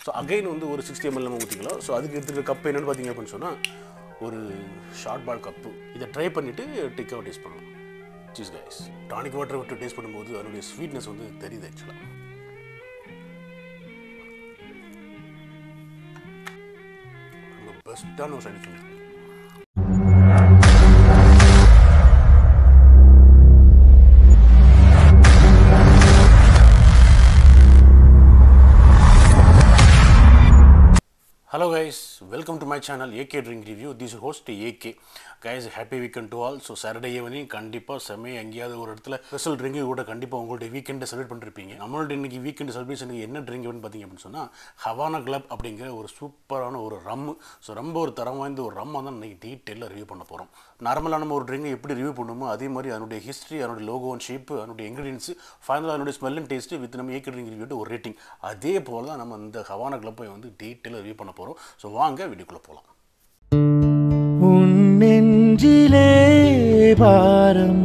so again வந்து ஒரு sixty ML நம்ம ஊற்றிக்கலாம் ஸோ அதுக்கு எடுத்துக்கிற கப் என்னென்னு பார்த்தீங்க அப்படின்னு சொன்னால் ஒரு ஷார்ட் பால் கப்பு இதை ட்ரை பண்ணிவிட்டு டிக்காவை டேஸ்ட் பண்ணலாம் சீஸ் கைஸ் டானிக் வாட்டர் விட்டு டேஸ்ட் பண்ணும்போது அதனுடைய ஸ்வீட்னஸ் வந்து தெரியுது ஆக்சுவலாக ரொம்ப பெஸ்ட்டான ஒரு side hello guys welcome to my channel AK drink review this host AK guys happy weekend to all so Saturday evening கண்டிப்பாக செம்மையாக எங்கேயாவது ஒரு இடத்துல ஸ்பெஷல் ட்ரிங்கு கூட கண்டிப்பாக உங்களுடைய வீக்கெண்டை செலிப்ரேட் பண்ணிருப்பீங்க நம்மளோட இன்னைக்கு வீக்கெண்ட் செலிப்ரேஷனுக்கு என்ன ட்ரிங்க் பார்த்தீங்க அப்படின்னு சொன்னால் ஹவானா கிளப் அப்படிங்கிற ஒரு சூப்பரான ஒரு ரம் ஸோ ரொம்ப ஒரு தரம் வாய்ந்த ஒரு ரம் தான் இன்னைக்கு டீட்டெயிலாக ரிவ்யூ பண்ண போகிறோம் நார்மலாக நம்ம ஒரு ட்ரிங்கை எப்படி ரிவ்யூ பண்ணுமோ அதே மாதிரி அதனுடைய ஹிஸ்ட்ரி அதனுடைய லோகோ அண்ட் ஷேப்பு அதனுடைய இன்க்ரீடியன்ஸ் ஃபைனலாக அதனுடைய ஸ்மெல் அண்ட் டேஸ்ட்டு வித் நம்ம ஏகே ட்ரிங்க் ரிவ்யூ ஒரு ரேட்டிங் அதே போல் தான் நம்ம இந்த ஹவானா கிளப்பை வந்து டீட்டெயிலாக ரிவ்யூ பண்ண போகிறோம் ஸோ வாங்க வீடியோக்குள்ளே போகலாம் உன் நெஞ்சிலே பாரம்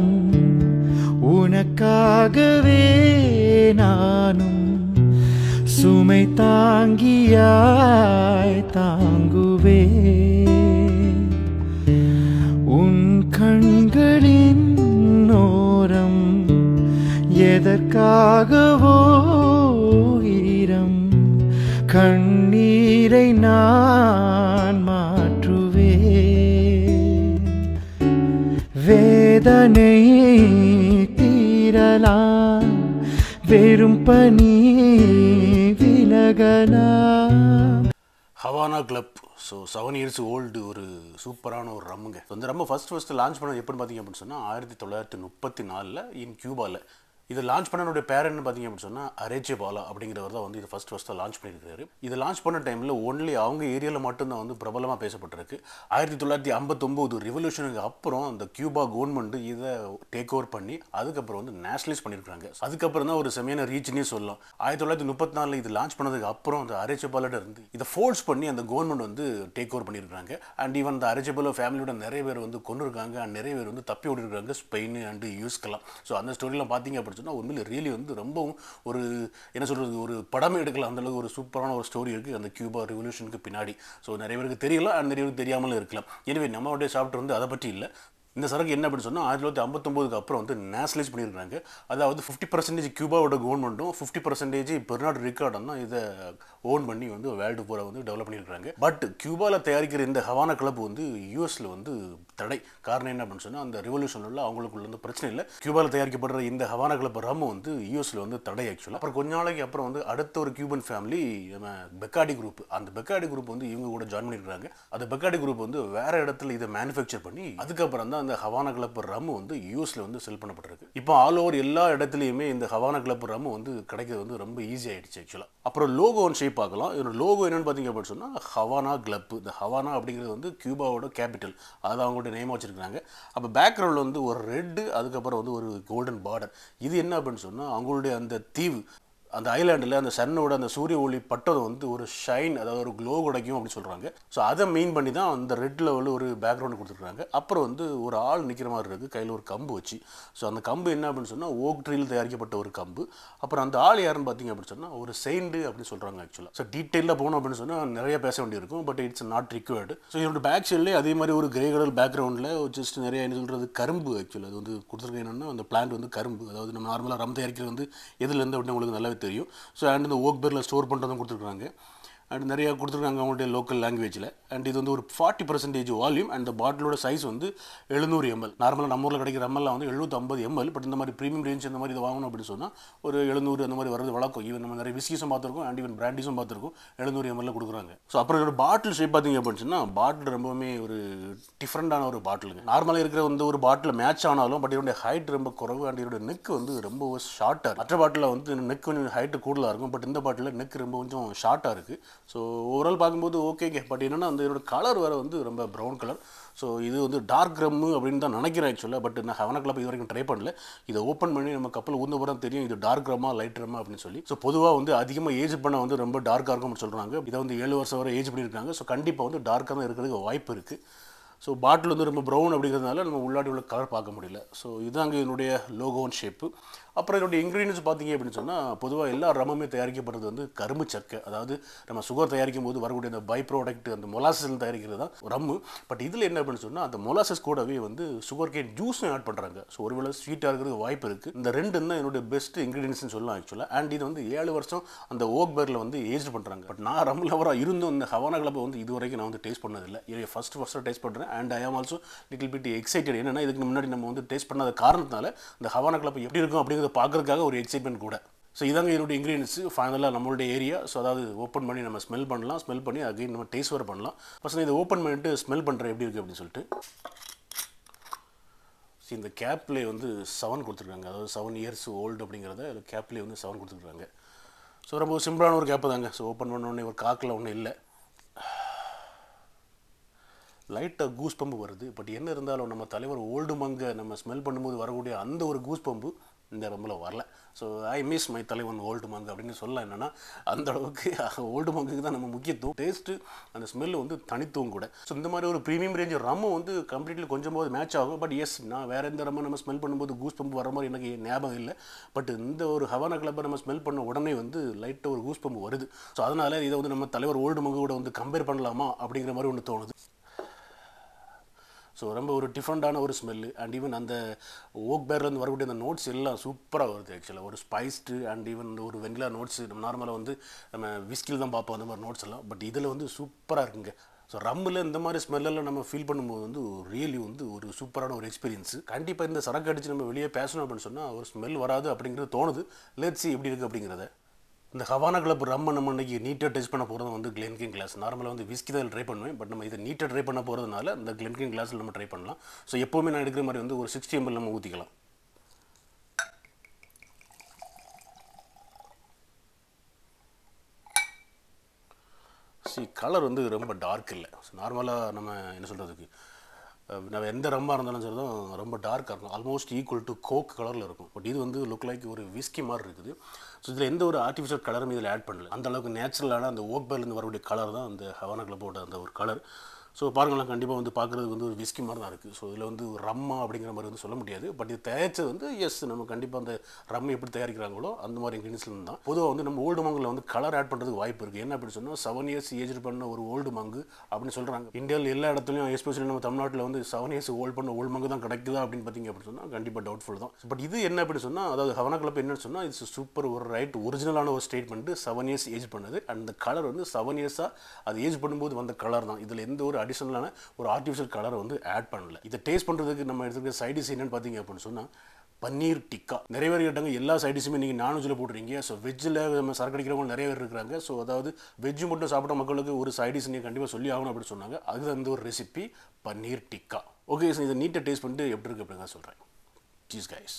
உனக்காகவே நானும் சுமை தாங்கியாய் தாங்குவே உன் கண்களின் ஓரம் எதற்காகவோ ஈரம் கண்ணீரை நான் மாற்றுவேன் வேதனை தீரலாம் வெறும் பனி விலகலாம் Havana club so seven years old ஒரு சூப்பரான ஒரு ரம்முங்க So, இந்த ரம்ம ஃபஸ்ட் ஃபஸ்ட்டு லான்ச் பண்ணது எப்படின்னு பார்த்தீங்க அப்படின்னு சொன்னால் ஆயிரத்தி தொள்ளாயிரத்தி முப்பத்தி நாலில் இன் கியூபாவில் இது லான்ச் பண்ணனுடைய பேர் என்ன பார்த்தீங்க அப்படின்னு சொன்னால் அரேஜே பாலா அப்படிங்கிறவர் தான் வந்து இது ஃபஸ்ட் ஃபஸ்ட்டாக லான்ச் பண்ணியிருக்காரு இது லான்ச் பண்ண டைமில் ஒன்லி அவங்க ஏரியாவில் மட்டும்தான் வந்து பிரபலமாக பேசப்பட்டிருக்கு ஆயிரத்தி தொள்ளாயிரத்தி ஐம்பத்தொம்போது ரிவல்யூஷனுக்கு அப்புறம் அந்த கியூபா கவர்மெண்ட் இதை டேக் ஓவர் பண்ணி அதுக்கப்புறம் வந்து நேஷனலைஸ் பண்ணியிருக்காங்க அதுக்கப்புறம் தான் ஒரு செமையான ரீச்னே சொல்லலாம் ஆயிரத்தி தொள்ளாயிரத்தி முப்பத்தி நாலில் இது லான்ச் பண்ணதுக்கு அப்புறம் அந்த அரேஜபாலிட்ட இருந்து இதை ஃபோர்ஸ் பண்ணி அந்த கவர்மெண்ட் வந்து டேக் ஓவர் பண்ணியிருக்காங்க அண்ட் ஈவன் அந்த அரேஜபாலோ ஃபேமிலியோட நிறைய பேர் வந்து கொண்டு இருக்காங்க அண்ட் நிறைய பேர் வந்து தப்பி ஓடிருக்காங்க ஸ்பெயின் அண்ட் யூஸ்க்கெல்லாம் ஸோ அந்த ஸ்டோரிலாம் பார்த்தீங்க அப்படின்னு சொன்னால் உண்மையில் ரியலி வந்து ரொம்பவும் ஒரு என்ன சொல்கிறது ஒரு படமே எடுக்கலாம் அந்த அளவுக்கு ஒரு சூப்பரான ஒரு ஸ்டோரி இருக்குது அந்த கியூபா ரெவல்யூஷனுக்கு பின்னாடி ஸோ நிறைய பேருக்கு தெரியலாம் அண்ட் நிறைய பேருக்கு தெரியாமலும் இருக்கலாம் எனவே நம்மளுடைய சாப்பிட்டு வந்து அதை பற்றி இல்லை இந்த சரக்கு என்ன அப்படின்னு சொன்னால் ஆயிரத்தி தொள்ளாயிரத்தி ஐம்பத்தொம்போதுக்கு அப்புறம் வந்து நேஷனலைஸ் பண்ணியிருக்காங்க அதாவது ஃபிஃப்டி பர்சன்டேஜ் கியூபாவோட கவர்மெண்ட்டும் ஃபிஃப்டி பர்சன்டேஜ் பெர்னாட் ரிக்கார்டும் தான் இதை ஓன் பண்ணி வந்து வேர்ல்டு பூரா வந்து டெவலப் பண்ணியிருக்காங்க பட் கியூபாவில் தயாரிக்கிற இந்த ஹவானா கிளப் வந்து யூஎஸில் வந்து தடை காரணம் என்ன அப்படின்னு சொன்னால் அந்த ரெவல்யூஷனில் அவங்களுக்குள்ள வந்து பிரச்சனை இல்லை கியூபாவில் தயாரிக்கப்படுற இந்த ஹவானா கிளப் ரம் வந்து யூஎஸில் வந்து தடை ஆக்சுவலாக அப்புறம் கொஞ்ச நாளைக்கு அப்புறம் வந்து அடுத்த ஒரு கியூபன் ஃபேமிலி நம்ம பெக்காடி குரூப் அந்த பெக்காடி குரூப் வந்து இவங்க கூட ஜாயின் பண்ணியிருக்காங்க அந்த பெக்காடி குரூப் வந்து வேற இடத்துல இதை மேனுஃபேக்சர் பண்ணி அதுக்கப்புறம் தான் அந்த ஹவானா கிளப் ரம் வந்து யூஎஸ்ல வந்து செல் பண்ணப்பட்டிருக்கு இப்போ ஆல் ஓவர் எல்லா இடத்துலையுமே இந்த ஹவானா கிளப் ரம் வந்து கிடைக்கிறது வந்து ரொம்ப ஈஸி ஆயிடுச்சு ஆக்சுவலாக அப்புறம் லோகோ ஒன் ஷேப் பார்க்கலாம் இதோட லோகோ என்னன்னு பார்த்தீங்க அப்படின்னு சொன்னால் ஹவானா கிளப் இந்த ஹவானா அப்படிங்கிறது வந்து கியூபாவோட கேபிட்டல் அதாவது அவங்களுடைய நேம் வச்சிருக்காங்க அப்போ பேக்ரவுண்டில் வந்து ஒரு ரெட்டு அதுக்கப்புறம் வந்து ஒரு கோல்டன் பார்டர் இது என்ன அப்படின்னு சொன்னால் அவங்களுடைய அந்த தீவு அந்த ஐலாண்டில் அந்த சன்னோட அந்த சூரிய ஒளி பட்டது வந்து ஒரு ஷைன் அதாவது ஒரு க்ளோ கிடைக்கும் அப்படின்னு சொல்கிறாங்க ஸோ அதை மெயின் பண்ணி தான் அந்த ரெட் லெவலில் ஒரு பேக்ரவுண்ட் கொடுத்துருக்காங்க அப்புறம் வந்து ஒரு ஆள் நிற்கிற மாதிரி இருக்குது கையில் ஒரு கம்பு வச்சு ஸோ அந்த கம்பு என்ன அப்படின்னு சொன்னால் ஓக் ட்ரீல் தயாரிக்கப்பட்ட ஒரு கம்பு அப்புறம் அந்த ஆள் யாருன்னு பார்த்தீங்க அப்படின்னு சொன்னால் ஒரு செயின்டு அப்படின்னு சொல்கிறாங்க ஆக்சுவலாக ஸோ டீட்டெயிலாக போகணும் அப்படின்னு சொன்னால் நிறைய பேச வேண்டியிருக்கும் but it's not required so இதோட பேக் சைட்லேயே அதே மாதிரி ஒரு கிரே கலர் பேக்ரவுண்டில் ஜஸ்ட் நிறைய என்ன சொல்கிறது கரும்பு ஆக்சுவலாக அது வந்து கொடுத்துருக்க என்னென்னா அந்த பிளான்ட் வந்து கரும்பு அதாவது நம்ம நார்மலாக ரம் தயாரிக்கிறது வந்து எதுலேருந்து அப்படின்னு உங்களுக்கு நல்லாவே தெரியும் ஸோ அண்ட் இந்த ஓக் பேரில் ஸ்டோர் பண்ணுறதும் கொடுத்துருக்காங்க அண்ட் நிறையா கொடுத்துருக்காங்க அவங்களுடைய லோக்கல் லாங்குவேஜில் அண்ட் இது வந்து ஒரு ஃபார்ட்டி பர்சன்டேஜ் வால்யூம் அண்ட் இந்த பாட்டிலோட சைஸ் வந்து எழுநூறு எம்எல் நார்மலாக நம்ம ஊரில் கிடைக்கிற எம்எல்லாம் வந்து எழுநூற்றம்பது எம்எல் பட் இந்த மாதிரி ப்ரீமியம் ரேஞ்ச் இந்த மாதிரி இது வாங்கணும் அப்படின்னு சொன்னால் ஒரு எழுநூறு அந்த மாதிரி வரது வழக்கம் ஈவன் நம்ம நிறைய விஸ்கிஸும் பார்த்துருக்கோம் அண்ட் ஈவன் பிராண்டிஸும் பார்த்துருக்கோம் எழுநூறு எம்எல்ல கொடுக்குறாங்க ஸோ அப்புறம் இதோட பாட்டில் ஷேப் பார்த்தீங்க அப்படின்னு சொன்னால் பாட்டில் ரொம்பவுமே ஒரு டிஃப்ரெண்டான ஒரு பாட்டிலுங்க நார்மலாக இருக்கிற வந்து ஒரு பாட்டில் மேட்ச் ஆனாலும் பட் இதோட ஹைட் ரொம்ப குறைவு அண்ட் இதோட நெக் வந்து ரொம்ப ஷார்ட்டாக மற்ற பாட்டில் வந்து நெக் கொஞ்சம் ஹைட்டு கூடுதலாக இருக்கும் பட் இந்த பாட்டில் நெக் ரொம்ப கொஞ்சம் ஷார்ட்டாக இருக்குது ஸோ ஓவரால் பார்க்கும்போது ஓகேங்க பட் என்னென்னா அந்த இதோட கலர் வேறு வந்து ரொம்ப ப்ரௌன் கலர் ஸோ இது வந்து டார்க் ரம்மு அப்படின்னு தான் நினைக்கிறேன் ஆக்சுவலாக பட் நான் ஹவன கிளப் இது வரைக்கும் ட்ரை பண்ணல இதை ஓப்பன் பண்ணி நம்ம கப்பல் ஊந்த போகிறோம் தெரியும் இது டார்க் ரம்மா லைட் ரம்மா அப்படின்னு சொல்லி ஸோ பொதுவாக வந்து அதிகமாக ஏஜ் பண்ண வந்து ரொம்ப டார்க்காக இருக்கும்னு சொல்கிறாங்க இதை வந்து ஏழு வருஷம் வரை ஏஜ் பண்ணியிருக்காங்க ஸோ கண்டிப்பாக வந்து டார்க்காக தான் இருக்கிறதுக்கு வாய்ப்பு இருக்குது ஸோ பாட்டில் வந்து ரொம்ப ப்ரௌன் அப்படிங்கிறதுனால நம்ம உள்ளாடி உள்ள கலர் பார்க்க முடியல ஸோ இதுதாங்க என்னுடைய லோகோன் ஷேப்பு அப்புறம் இதோட இன்க்ரீடியன்ஸ் பார்த்தீங்க அப்படின்னு சொன்னால் பொதுவாக எல்லா ரம்முமே தயாரிக்கப்படுறது வந்து கரும்பு சக்கை அதாவது நம்ம சுகர் தயாரிக்கும் போது வரக்கூடிய அந்த பை ப்ராடக்ட் அந்த மொலாசஸ் தயாரிக்கிறது தான் ரம்மு பட் இதில் என்ன அப்படின்னு சொன்னால் அந்த மொலாசஸ் கூடவே வந்து சுகர் கேன் ஜூஸும் ஆட் பண்ணுறாங்க ஸோ ஒருவேளை ஸ்வீட்டாக இருக்கிறதுக்கு வாய்ப்பு இருக்குது இந்த ரெண்டு தான் என்னுடைய பெஸ்ட் இன்க்ரீடியன்ஸ்னு சொல்லலாம் ஆக்சுவலாக அண்ட் இது வந்து ஏழு வருஷம் அந்த ஓக் பேரில் வந்து ஏஜ் பண்ணுறாங்க பட் நான் ரம் லவராக இருந்தும் இந்த ஹவானா கிளப்பை வந்து இது வரைக்கும் நான் வந்து டேஸ்ட் பண்ணதில்லை இது ஃபஸ்ட் ஃபஸ்ட்டாக டேஸ்ட் பண்ணுறேன் அண்ட் ஐ ஆம் ஆல்சோ லிட்டில் பிட் எக்ஸைட்டட் என்னன்னா இதுக்கு முன்னாடி நம்ம வந்து டேஸ்ட் பண்ணாத காரணத்தினால இந்த ஹவானா கிளப் எப்படி இருக்கும் அப்படிங்கிறத பார்க்கறதுக்காக ஒரு எக்ஸைட்மெண்ட் கூட ஸோ இதாங்க என்னுடைய இன்க்ரீடியன்ஸ் ஃபைனலாக நம்மளுடைய ஏரியா ஸோ அதாவது ஓப்பன் பண்ணி நம்ம ஸ்மெல் பண்ணலாம் ஸ்மெல் பண்ணி அகைன் நம்ம டேஸ்ட் வர பண்ணலாம் ஃபஸ்ட் நான் இதை ஓப்பன் பண்ணிட்டு ஸ்மெல் பண்ணுறேன் எப்படி இருக்குது அப்படின்னு சொல்லிட்டு See, இந்த கேப்லேயே வந்து செவன் கொடுத்துருக்காங்க அதாவது செவன் இயர்ஸ் ஓல்டு அப்படிங்கிறத அதில் கேப்லேயே வந்து செவன் கொடுத்துருக்காங்க ஸோ ரொம்ப சிம்பிளான ஒரு கேப்பு தாங்க ஸோ ஓப்பன் பண்ண உடனே ஒரு காக்கில் ஒன்றும் இல்லை லைட்டாக கூஸ் பம்பு வருது பட் என்ன இருந்தாலும் நம்ம தலைவர் ஓல்டு மங்கை நம்ம ஸ்மெல் பண்ணும்போது வரக்கூடிய அந்த ஒரு கூஸ் பம்பு இந்த ரம்பில் வரல ஸோ ஐ மிஸ் மை தலைவன் ஓல்டு மங்கு அப்படின்னு சொல்லலாம் என்னென்னா அந்த அளவுக்கு ஓல்டு மங்குக்கு தான் நம்ம முக்கியத்துவம் டேஸ்ட்டு அந்த ஸ்மெல் வந்து தனித்துவம் கூட ஸோ இந்த மாதிரி ஒரு ப்ரீமியம் ரேஞ்ச் ரம்மு வந்து கம்ப்ளீட்லி கொஞ்சம் போது மேட்ச் ஆகும் பட் எஸ் நான் வேறு எந்த ரம்மு நம்ம ஸ்மெல் பண்ணும்போது கூஸ் பம்பு வர மாதிரி எனக்கு ஞாபகம் இல்லை பட் இந்த ஒரு ஹவானா கிளப்பை நம்ம ஸ்மெல் பண்ண உடனே வந்து லைட்டாக ஒரு கூஸ் பம்பு வருது ஸோ அதனால் இதை வந்து நம்ம தலைவர் ஓல்டு மங்கு கூட வந்து கம்பேர் பண்ணலாமா அப்படிங்கிற மாதிரி ஒன்று தோணுது ஸோ ரொம்ப ஒரு டிஃப்ரெண்ட்டான ஒரு ஸ்மெல்லு அண்ட் ஈவன் அந்த ஓக் பேர்லேருந்து வரக்கூடிய அந்த நோட்ஸ் எல்லாம் சூப்பராக வருது ஆக்சுவலாக ஒரு ஸ்பைஸ்டு அண்ட் ஈவன் ஒரு வெண்ணிலா நோட்ஸ் நம்ம நார்மலாக வந்து நம்ம விஸ்கில் தான் பார்ப்போம் அந்த மாதிரி நோட்ஸ் எல்லாம் பட் இதில் வந்து சூப்பராக இருக்குங்க ஸோ ரம்மில் இந்த மாதிரி ஸ்மெல்லெல்லாம் நம்ம ஃபீல் பண்ணும்போது வந்து ரியலி வந்து ஒரு சூப்பரான ஒரு எக்ஸ்பீரியன்ஸ் கண்டிப்பாக இந்த சரக்கு அடித்து நம்ம வெளியே பேசணும் அப்படின்னு சொன்னால் ஒரு ஸ்மெல் வராது அப்படிங்கிறது தோணுது லேட்ஸி எப்படி இருக்குது அப்படிங்கிறத இந்த ஹவானா கிளப் ரம்ம நம்ம இன்னைக்கு நீட்டாக டெஸ்ட் பண்ண போகிறது வந்து கிளென்கிங் கிளாஸ் நார்மலாக வந்து விஸ்கி தான் ட்ரை பண்ணுவேன் பட் நம்ம இதை நீட்டாக ட்ரை பண்ண போகிறதுனால இந்த கிளென்கிங் கிளாஸில் நம்ம ட்ரை பண்ணலாம் ஸோ எப்போவுமே நான் எடுக்கிற மாதிரி வந்து ஒரு சிக்ஸ்டி எம்எல் நம்ம ஊற்றிக்கலாம் சி கலர் வந்து ரொம்ப டார்க் இல்லை நார்மலாக நம்ம என்ன சொல்கிறதுக்கு நம்ம எந்த ரம்மாக இருந்தாலும் சரி தான் ரொம்ப டார்க்காக இருக்கும் ஆல்மோஸ்ட் ஈக்குவல் டு கோக் கலரில் இருக்கும் பட் இது வந்து லுக் லைக் ஒரு விஸ்கி மாதிரி இருக்குது ஸோ இதில் எந்த ஒரு ஆர்டிஃபிஷியல் கலரும் இதில் ஆட் பண்ணல அந்த அளவுக்கு நேச்சுரலான அந்த ஓக் பேர்லேருந்து வரக்கூடிய கலர் தான் அந்த ஹவானா கிளப்போட அந்த ஒரு கலர் ஸோ பாருங்களேன் கண்டிப்பாக வந்து பார்க்குறதுக்கு வந்து ஒரு விஸ்கி மாதிரி தான் இருக்குது ஸோ இதில் வந்து ஒரு ரம்மா அப்படிங்கிற மாதிரி வந்து சொல்ல முடியாது பட் இது தயாரிச்சது வந்து எஸ் நம்ம கண்டிப்பாக அந்த ரம் எப்படி தயாரிக்கிறாங்களோ அந்த மாதிரி இன்க்ரீடியன்ஸ்லேருந்து தான் பொதுவாக வந்து நம்ம ஓல்டு மங்கில் வந்து கலர் ஆட் பண்ணுறதுக்கு வாய்ப்பு இருக்குது என்ன அப்படின்னு சொன்னால் செவன் இயர்ஸ் ஏஜ் பண்ண ஒரு ஓல்டு மங்கு அப்படின்னு சொல்கிறாங்க இந்தியாவில் எல்லா இடத்துலையும் எஸ்பெஷலி நம்ம தமிழ்நாட்டில் வந்து செவன் இயர்ஸ் ஓல்டு பண்ண ஓல்டு மங்கு தான் கிடைக்குதா அப்படின்னு பார்த்தீங்க அப்படின்னு சொன்னால் கண்டிப்பாக டவுட்ஃபுல் தான் பட் இது என்ன அப்படின்னு சொன்னால் அதாவது ஹவனா கிளப் என்னன்னு சொன்னால் இது சூப்பர் ஒரு ரைட் ஒரிஜினலான ஒரு ஸ்டேட்மெண்ட் செவன் இயர்ஸ் ஏஜ் பண்ணது அண்ட் அந்த கலர் வந்து செவன் இயர்ஸாக அது ஏஜ் பண்ணும்போது வந்த கலர் தான் இதில் எந்த ஒரு அடிஷனலான ஒரு ஆர்டிஃபிஷியல் கலரை வந்து ஆட் பண்ணல இதை டேஸ்ட் பண்ணுறதுக்கு நம்ம எடுத்துக்கிற சைடிஸ் என்னன்னு பார்த்தீங்க அப்படின்னு சொன்னால் பன்னீர் டிக்கா நிறைய பேர் கேட்டாங்க எல்லா சைடிஸுமே நீங்கள் நான்வெஜ்ஜில் போட்டுறீங்க ஸோ வெஜ்ஜில் நம்ம சரக்கு அடிக்கிறவங்க நிறைய பேர் இருக்கிறாங்க ஸோ அதாவது வெஜ்ஜு மட்டும் சாப்பிட்ட மக்களுக்கு ஒரு சைடிஸ் நீங்கள் கண்டிப்பாக சொல்லி ஆகணும் அப்படின்னு சொன்னாங்க அது அந்த ஒரு recipe paneer tikka okay sir இதை நீட்டாக டேஸ்ட் பண்ணிட்டு எப்படி இருக்கு அப்படிங்க சொல்கிறேன் சீஸ் கைஸ்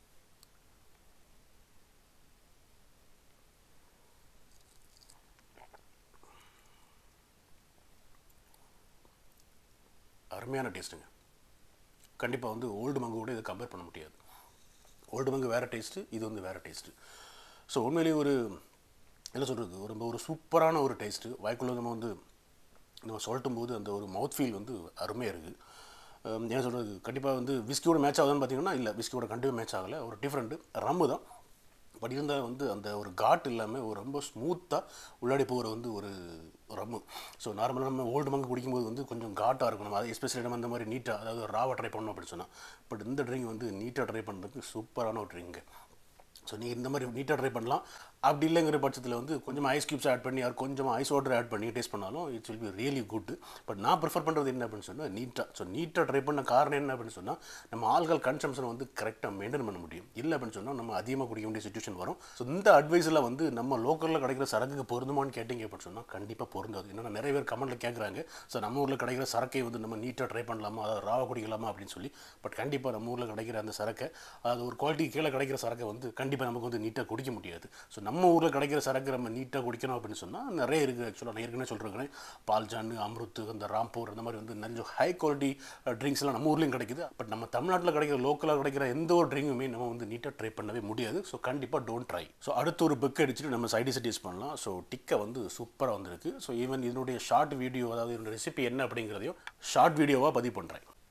அருமையான டேஸ்ட்டுங்க கண்டிப்பாக வந்து ஓல்டு மங்கு கூட இதை கம்பேர் பண்ண முடியாது ஓல்டு மங்கு வேறு டேஸ்ட்டு இது வந்து வேறு டேஸ்ட்டு ஸோ உண்மையிலேயே ஒரு என்ன சொல்கிறது ஒரு ரொம்ப ஒரு சூப்பரான ஒரு டேஸ்ட்டு வாய்க்குள்ள நம்ம வந்து நம்ம சொல்லட்டும் போது அந்த ஒரு மவுத் ஃபீல் வந்து அருமையாக இருக்குது என்ன சொல்கிறது கண்டிப்பாக வந்து விஸ்கியோட மேட்ச் ஆகுதுன்னு பார்த்தீங்கன்னா இல்லை விஸ்கியோட கண்டிப்பாக மேட்ச் ஆகலை ஒரு டிஃப்ரெண்ட்டு ரம்மு தான் பட் இருந்தால் வந்து அந்த ஒரு காட் இல்லாமல் ஒரு ரொம்ப ஸ்மூத்தாக உள்ளாடி போகிற வந்து ஒரு ரம்மு ஸோ நார்மலாக நம்ம ஓல்டு மங்கு குடிக்கும்போது வந்து கொஞ்சம் காட்டாக இருக்கணும் அது எஸ்பெஷலி நம்ம அந்த மாதிரி நீட்டாக அதாவது ராவை ட்ரை பண்ணணும் அப்படின்னு சொன்னால் பட் இந்த ட்ரிங்க் வந்து நீட்டாக ட்ரை பண்ணுறதுக்கு சூப்பரான ஒரு ட்ரிங்கு ஸோ நீங்கள் இந்த மாதிரி நீட்டாக ட்ரை பண்ணலாம் அப்படி இல்லைங்கிற பட்சத்தில் வந்து கொஞ்சம் ஐஸ் க்யூப்ஸ் ஆட் பண்ணி யார் கொஞ்சம் ஐஸ் வாட்டர் ஆட் பண்ணி டேஸ்ட் பண்ணாலும் it's will be really good but நான் ப்ரிஃபர் பண்ணுறது என்ன அப்படின்னு சொன்னால் நீட்டாக ஸோ நீட்டாக ட்ரை பண்ண காரணம் என்ன அப்படின்னு சொன்னால் நம்ம ஆல்கல் கன்சம்ஷன் வந்து கரெக்டாக மெயின்டைன் பண்ண முடியும் இல்லை அப்படின்னு சொன்னால் நம்ம அதிகமாக குடிக்க வேண்டிய சுச்சுவேஷன் வரும் ஸோ இந்த அட்வைஸில் வந்து நம்ம லோக்கலில் கிடைக்கிற சரக்குக்கு பொருந்துமான்னு கேட்டிங்க அப்படின்னு சொன்னால் கண்டிப்பாக பொருந்தாது ஏன்னா நிறைய பேர் கமெண்ட்டில் கேட்குறாங்க ஸோ நம்ம ஊரில் கிடைக்கிற சரக்கை வந்து நம்ம நீட்டாக ட்ரை பண்ணலாமா அதாவது ராவா குடிக்கலாமா அப்படின்னு சொல்லி பட் கண்டிப்பாக நம்ம ஊரில் கிடைக்கிற அந்த சரக்கை அது ஒரு குவாலிட்டி கீழே கிடைக்கிற சரக்கை வந்து கண்டிப்பாக நமக்கு வந்து நீட்டாக குடிக்க முடியாது ஸோ நம்ம ஊரில் கிடைக்கிற சரக்கு நம்ம நீட்டாக குடிக்கணும் அப்படின்னு சொன்னால் நிறைய இருக்குது ஆக்சுவலாக நான் ஏற்கனவே சொல்கிறேன் பால்ஜான் அம்ருத்து அந்த ராம்பூர் அந்த மாதிரி வந்து நிறைய ஹை குவாலிட்டி ட்ரிங்க்ஸ் எல்லாம் நம்ம ஊர்லேயும் கிடைக்குது பட் நம்ம தமிழ்நாட்டில் கிடைக்கிற லோக்கலாக கிடைக்கிற எந்த ஒரு ட்ரிங்குமே நம்ம வந்து நீட்டாக ட்ரை பண்ணவே முடியாது ஸோ கண்டிப்பாக டோன்ட் ட்ரை ஸோ அடுத்து ஒரு புக் அடிச்சுட்டு நம்ம சைடிஸ் டேஸ்ட் பண்ணலாம் ஸோ டிக்கை வந்து சூப்பராக வந்திருக்கு ஸோ ஈவன் இதனுடைய ஷார்ட் வீடியோ அதாவது இதனுடைய ரெசிபி என்ன அப்படிங்கிறதையும் ஷார்ட் வீடியோவாக பதிவு பண்ணுறேன்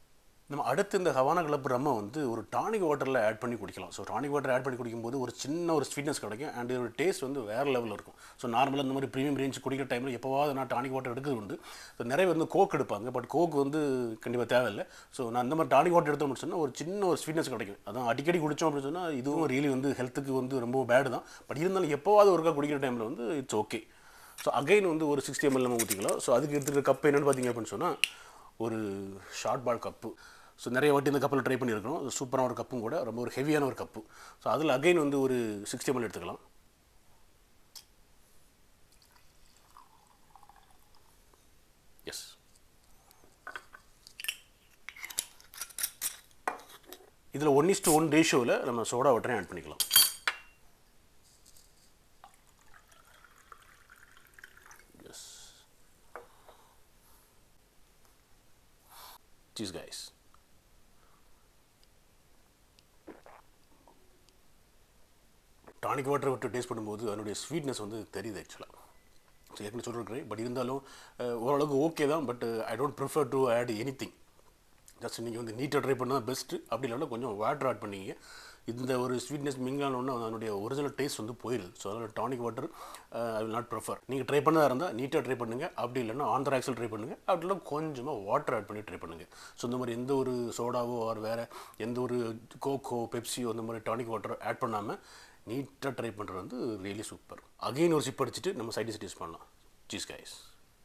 நம்ம அடுத்து இந்த ஹவானா கிளப் ரம்மை வந்து ஒரு டானிக் வாட்டரில் ஆட் பண்ணி குடிக்கலாம் ஸோ டானிக் வாட்டர் ஆட் பண்ணி குடிக்கும்போது ஒரு சின்ன ஒரு ஸ்வீட்னஸ் கிடைக்கும் அண்ட் இதோட டேஸ்ட் வந்து வேறு லெவலில் இருக்கும் ஸோ நார்மலாக இந்த மாதிரி ப்ரீமியம் ரேஞ்ச் குடிக்கிற டைமில் எப்போவாவது நான் டானிக் வாட்டர் எடுக்கிறது உண்டு ஸோ நிறைய வந்து கோக் எடுப்பாங்க பட் கோக் வந்து கண்டிப்பாக தேவையில்லை ஸோ நான் இந்த மாதிரி டானிக் வாட்டர் எடுத்தோம்னு சொன்னால் ஒரு சின்ன ஒரு ஸ்வீட்னஸ் கிடைக்கும் அதான் அடிக்கடி குடித்தோம் அப்படின்னு சொன்னால் இதுவும் ரியலி வந்து ஹெல்த்துக்கு வந்து ரொம்ப பேடு தான் பட் இருந்தாலும் எப்போவாவது ஒருக்கா குடிக்கிற டைமில் வந்து இட்ஸ் ஓகே ஸோ அகைன் வந்து ஒரு சிக்ஸ்டி எம்எல் நம்ம ஊற்றிக்கலாம் ஸோ அதுக்கு எடுத்துகிற கப் என்னென்னு பார்த்தீங்க அப்படின்னு சொன்னால் ஒரு ஷார்ட் பால் கப்பு ஸோ நிறைய வாட்டி இந்த கப்பில் ட்ரை பண்ணியிருக்கோம் அது சூப்பரான ஒரு கப்பும் கூட ரொம்ப ஒரு ஹெவியான ஒரு கப்பு ஸோ அதில் அகைன் வந்து ஒரு சிக்ஸ்டி எம்எல் எடுத்துக்கலாம் எஸ் இதில் ஒன் இஸ்டு ஒன் ரேஷியோவில் நம்ம சோடா வாட்டரையும் ஆட் பண்ணிக்கலாம் எஸ் சீஸ் கைஸ் டானிக் வாட்டரை விட்டு டேஸ்ட் பண்ணும்போது அதனுடைய ஸ்வீட்னஸ் வந்து தெரியுது ஆக்சுவலாக ஸோ ஏற்கனவே சொல்லிருக்கிறேன் பட் இருந்தாலும் அஹ், ஓரளவுக்கு ஓகே தான் but I don't prefer to add anything just நீங்கள் வந்து நீட்டாக ட்ரை பண்ணால் பெஸ்ட்டு அப்படி இல்லைன்னா கொஞ்சம் வாட்டர் ஆட் பண்ணிங்க இந்த ஒரு ஸ்வீட்னஸ் மிங்கானோன்னு அதனுடைய ஒரிஜினல் டேஸ்ட் வந்து போயிடுது ஸோ அதனால் tonic water I will not prefer நீங்கள் ட்ரை பண்ணதாக இருந்தால் நீட்டாக ட்ரை பண்ணுங்கள் அப்படி இல்லைன்னா ஆந்திரா ஆக்சல் ட்ரை பண்ணுங்கள் அப்படி இல்லைனா கொஞ்சமாக வாட்டர் ஆட் பண்ணி ட்ரை பண்ணுங்கள் ஸோ இந்த மாதிரி எந்த ஒரு சோடாவோ ஆர் வேறு எந்த ஒரு கோக்கோ பெப்சியோ அந்த மாதிரி டானிக் வாட்டர் ஆட் பண்ணாமல் நீட்டாக ட்ரை பண்ணுறது வந்து ரியலி சூப்பர் அகைன் ஒரு சிப் அடிச்சுட்டு நம்ம சைடிஸ் டேஸ்ட் பண்ணலாம் சீஸ் கைஸ்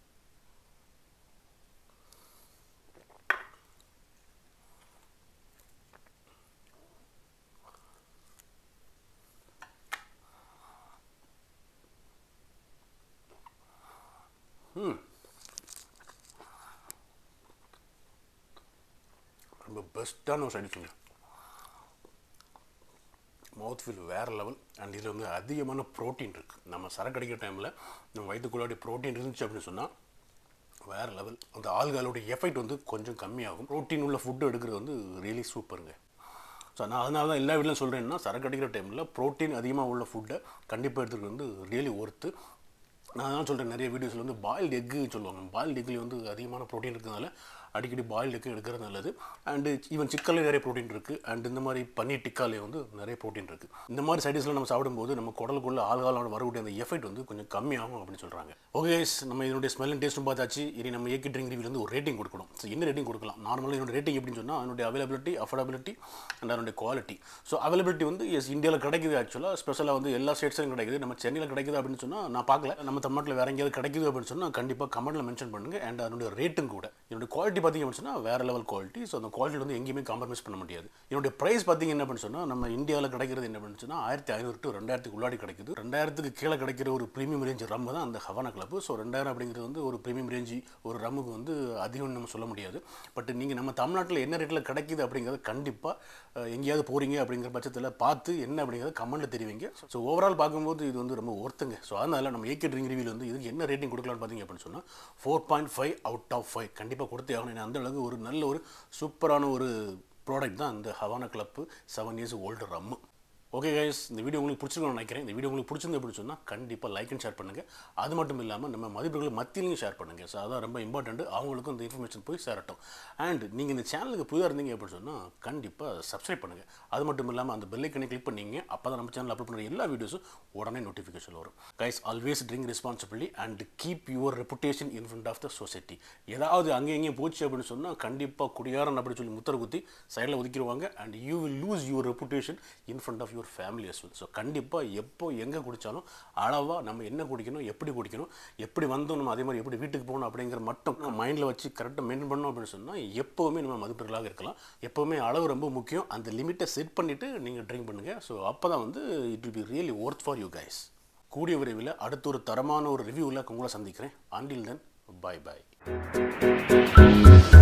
ரொம்ப பெஸ்ட்டான ஒரு சைடிஷுங்க மவுத் ஃபீல் வேறு லெவல் அண்ட் இதில் வந்து அதிகமான ப்ரோட்டீன் இருக்குது நம்ம சரக்கு அடிக்கிற டைமில் நம்ம வயிற்றுக்குள்ளாடி ப்ரோட்டீன் இருந்துச்சு அப்படின்னு சொன்னால் வேறு லெவல் அந்த ஆள்களோட எஃபெக்ட் வந்து கொஞ்சம் கம்மியாகும் ப்ரோட்டீன் உள்ள ஃபுட்டு எடுக்கிறது வந்து ரியலி சூப்பருங்க ஸோ நான் அதனால தான் எல்லா வீட்லையும் சொல்கிறேன்னா சரக்கு அடிக்கிற டைமில் ப்ரோட்டீன் அதிகமாக உள்ள ஃபுட்டை கண்டிப்பாக எடுத்துக்கிறது வந்து ரியலி ஒர்த்து நான் தான் சொல்கிறேன் நிறைய வீடியோஸில் வந்து பாயில்டு எக்கு சொல்லுவாங்க பாயில்டு எக்கில் வந்து அதிகமான ப்ரோட்டீன் இருக்கிறதுனால அடிக்கடி பாயில்டு எக்கு எடுக்கிறது நல்லது அண்டு ஈவன் சிக்கன்லேயும் நிறைய ப்ரோட்டீன் இருக்குது அண்ட் இந்த மாதிரி பன்னீர் டிக்காலே வந்து நிறைய ப்ரோட்டீன் இருக்குது இந்த மாதிரி சைடிஸ்லாம் நம்ம சாப்பிடும்போது நம்ம குடலுக்குள்ள ஆள்காலம் வரக்கூடிய அந்த எஃபெக்ட் வந்து கொஞ்சம் கம்மியாகும் அப்படின்னு சொல்கிறாங்க ஓகே guys, நம்ம இதனுடைய ஸ்மெல் அண்ட் டேஸ்ட்டும் பார்த்தாச்சு இனி நம்ம ஏக்கி ட்ரிங்க் ரிவ்யூ வந்து ஒரு ரேட்டிங் கொடுக்கணும் ஸோ என்ன ரேட்டிங் கொடுக்கலாம் நார்மலாக என்னோட ரேட்டிங் எப்படின்னு சொன்னால் அதனுடைய அவைலபிலிட்டி அஃபோர்டபிலிட்டி அண்ட் அதனுடைய குவாலிட்டி ஸோ அவைலபிலிட்டி வந்து எஸ் இந்தியாவில் கிடைக்குது ஆக்சுவலாக ஸ்பெஷலாக வந்து எல்லா ஸ்டேட்ஸ்லையும் கிடைக்குது நம்ம சென்னையில் கிடைக்குது அப்படின்னு சொன்னால் நான் பார்க்கல நம்ம தமிழ்நாட்டில் வேற எங்கேயாவது கிடைக்குது அப்படின்னு சொன்னால் கண்டிப்பாக கமெண்ட்டில் மென்ஷன் பண்ணுங்கள் அண்ட் அதனுடைய ரேட்டும் கூட என்னுடைய குவாலிட்டி பார்த்தீங்க அப்படின்னு சொன்னால் வேறு லெவல் குவாலிட்டி ஸோ அந்த குவாலிட்டி வந்து எங்கேயுமே காம்ப்ரமைஸ் பண்ண முடியாது என்னுடைய ப்ரைஸ் பார்த்தீங்க என்ன அப்படின்னு சொன்னால் நம்ம இந்தியாவில் கிடைக்கிறது என்ன அப்படின்னு சொன்னால் ஆயிரத்தி ஐநூறு டு ரெண்டாயிரத்துக்கு உள்ளாடி கிடைக்குது ரெண்டாயிரத்துக்கு கீழே கிடைக்கிற ஒரு ப்ரீமியம் ரேஞ்ச் ரம் தான் அந்த ஹவானா கிளப் ஸோ ரெண்டாயிரம் அப்படிங்கிறது வந்து ஒரு ப்ரீமியம் ரேஞ்சு ஒரு ரம்முக்கு வந்து அதிகம்னு நம்ம சொல்ல முடியாது பட் நீங்கள் நம்ம தமிழ்நாட்டில் என்ன ரேட்டில் கிடைக்குது அப்படிங்கிறத கண்டிப்பாக எங்கேயாவது போகிறீங்க அப்படிங்கிற பட்சத்தில் பார்த்து என்ன அப்படிங்கிறத கமெண்ட்டில் தெரிவிங்க ஸோ ஓவரால் பார்க்கும்போது இது வந்து ரொம்ப ஒர்த்துங்க ஸோ அதனால் நம்ம ஏகே ட்ரிங்க் ரிவியூவில் வந்து இதுக்கு என்ன ரேட்டிங் கொடுக்கலாம்னு பார்த்தீங்க அப்படின்னு சொன்னால் four point five out of five கண்டிப்பாக கொடுத்தே ஆகணும் ஏன்னா அந்த அளவுக்கு ஒரு நல்ல ஒரு சூப்பரான ஒரு ப்ராடக்ட் தான் இந்த Havana club seven years old rum okay guys இந்த வீடியோ உங்களுக்கு பிடிச்சிருக்கும்னு நினைக்கிறேன் இந்த வீடியோ உங்களுக்கு பிடிச்சிருந்து அப்படின்னு சொன்னால் கண்டிப்பாக லைக் அண்ட் ஷேர் பண்ணுங்கள் அது மட்டும் இல்லாமல் நம்ம மதிப்புகளை மத்தியிலையும் ஷேர் பண்ணுங்கள் ஸோ அதான் ரொம்ப இம்பார்ட்டண்ட் அவங்களுக்கும் இந்த இன்ஃபர்மேஷன் போய் சேரட்டும் அண்ட் நீங்கள் இந்த சேனலுக்கு புதிதாக இருந்தீங்க அப்படின்னு சொன்னால் கண்டிப்பாக சப்ஸ்கிரைப் பண்ணுங்கள் அது மட்டும் இல்லாமல் அந்த பெல்லைக்கனை கிளிக் பண்ணீங்க அப்போ தான் நம்ம சேனல் அப்லோட் பண்ணுற எல்லா வீடியோஸும் உடனே நோட்டிஃபிகேஷன் வரும் guys always drink responsibility and keep your reputation in front of the society ஏதாவது அங்கே எங்கேயும் போச்சு அப்படின்னு சொன்னால் கண்டிப்பாக குடியாரன் அப்படி சொல்லி முத்தர குத்தி சைடில் ஒதுக்கிடுவாங்க and you will lose your reputation in front of your family as well so கண்டிப்பாக எப்போ எங்கே குடித்தாலும் அளவாக நம்ம என்ன குடிக்கணும் எப்படி குடிக்கணும் எப்படி வந்தோம் நம்ம அதே மாதிரி எப்படி வீட்டுக்கு போகணும் அப்படிங்கிற மட்டும் மைண்டில் வச்சு கரெக்டாக மெயின்டைன் பண்ணோம் அப்படின்னு சொன்னால் எப்போவுமே நம்ம மதிப்பீர்களாக இருக்கலாம் எப்போவுமே அளவு ரொம்ப முக்கியம் அந்த லிமிட்டை செட் பண்ணிவிட்டு நீங்கள் ட்ரிங்க் பண்ணுங்கள் ஸோ அப்போ தான் வந்து it will be really worth for you guys கூடிய விரைவில் அடுத்த ஒரு தரமான ஒரு ரிவ்யூவில் உங்களை சந்திக்கிறேன் அண்டில் தென் பை பை